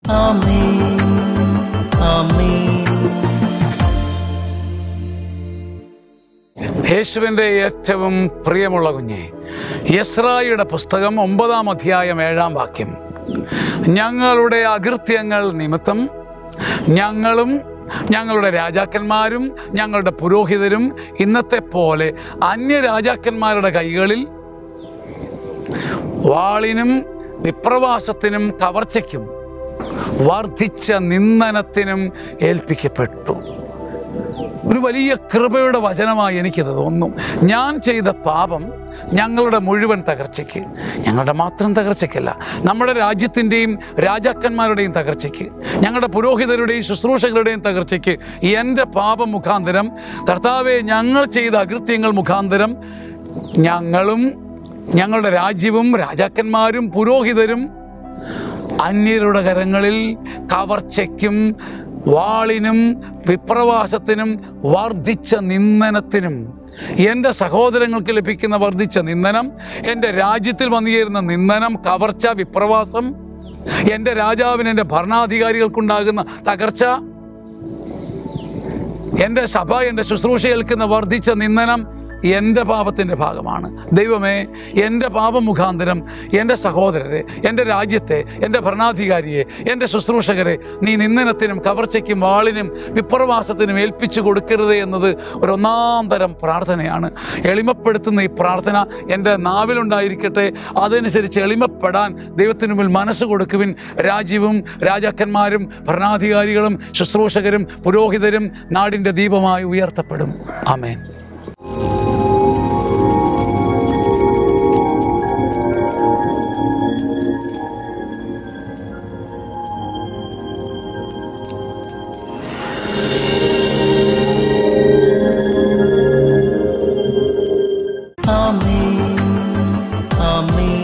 ആമേൻ ആമേൻ യേശുവിൻ്റെ ഏറ്റവും പ്രിയമുള്ള കുഞ്ഞെ യസ്രായിയുടെ പുസ്തകം ഒമ്പതാം അധ്യായം ഏഴാം വാക്യം ഞങ്ങളുടെ അകൃത്യങ്ങൾ നിമിത്തം ഞങ്ങളും ഞങ്ങളുടെ രാജാക്കന്മാരും ഞങ്ങളുടെ പുരോഹിതരും ഇന്നത്തെ പോലെ അന്യ രാജാക്കന്മാരുടെ കൈകളിൽ വാളിനും വിപ്രവാസത്തിനും കവർച്ചയ്ക്കും വർദ്ധിച്ച നിന്ദനത്തിനും ഏൽപ്പിക്കപ്പെട്ടു ഒരു വലിയ കൃപയുടെ വചനമായി എനിക്കത് തോന്നും ഞാൻ ചെയ്ത പാപം ഞങ്ങളുടെ മുഴുവൻ തകർച്ചയ്ക്ക് ഞങ്ങളുടെ മാത്രം തകർച്ചയ്ക്കല്ല നമ്മുടെ രാജ്യത്തിൻ്റെയും രാജാക്കന്മാരുടെയും തകർച്ചയ്ക്ക് ഞങ്ങളുടെ പുരോഹിതരുടെയും ശുശ്രൂഷകരുടെയും തകർച്ചയ്ക്ക് എൻ്റെ പാപം മുഖാന്തരം കർത്താവെ ഞങ്ങൾ ചെയ്ത അകൃത്യങ്ങൾ മുഖാന്തരം ഞങ്ങളും ഞങ്ങളുടെ രാജ്യവും രാജാക്കന്മാരും പുരോഹിതരും അന്യരുടെ കരങ്ങളിൽ കവർച്ചയ്ക്കും വാളിനും വിപ്രവാസത്തിനും വർദ്ധിച്ച നിന്ദനത്തിനും എൻ്റെ സഹോദരങ്ങൾക്ക് ലഭിക്കുന്ന വർദ്ധിച്ച നിന്ദനം എൻ്റെ രാജ്യത്തിൽ വന്നുചേരുന്ന നിന്ദനം കവർച്ച വിപ്രവാസം എൻ്റെ രാജാവിന് എൻ്റെ ഭരണാധികാരികൾക്കുണ്ടാകുന്ന തകർച്ച എൻ്റെ സഭ എൻ്റെ ശുശ്രൂഷ ഏൽക്കുന്ന വർദ്ധിച്ച നിന്ദനം എൻ്റെ പാപത്തിൻ്റെ ഭാഗമാണ് ദൈവമേ എൻ്റെ പാപം മുഖാന്തരം എൻ്റെ സഹോദരരെ എൻ്റെ രാജ്യത്തെ എൻ്റെ ഭരണാധികാരിയെ എൻ്റെ ശുശ്രൂഷകരെ നീ നിന്ദനത്തിനും കവർച്ചയ്ക്കും വാളിനും വിപ്രവാസത്തിനും ഏൽപ്പിച്ചു കൊടുക്കരുത് എന്നത് ഒരു ഒന്നാം തരം പ്രാർത്ഥനയാണ് എളിമപ്പെടുത്തുന്ന ഈ പ്രാർത്ഥന എൻ്റെ നാവിലുണ്ടായിരിക്കട്ടെ അതനുസരിച്ച് എളിമപ്പെടാൻ ദൈവത്തിന് മുമ്പിൽ മനസ്സ് കൊടുക്കുവിൻ രാജ്യവും രാജാക്കന്മാരും ഭരണാധികാരികളും ശുശ്രൂഷകരും പുരോഹിതരും നാടിൻ്റെ ദീപമായി ഉയർത്തപ്പെടും ആമേൻ ആമേൻ ആമേൻ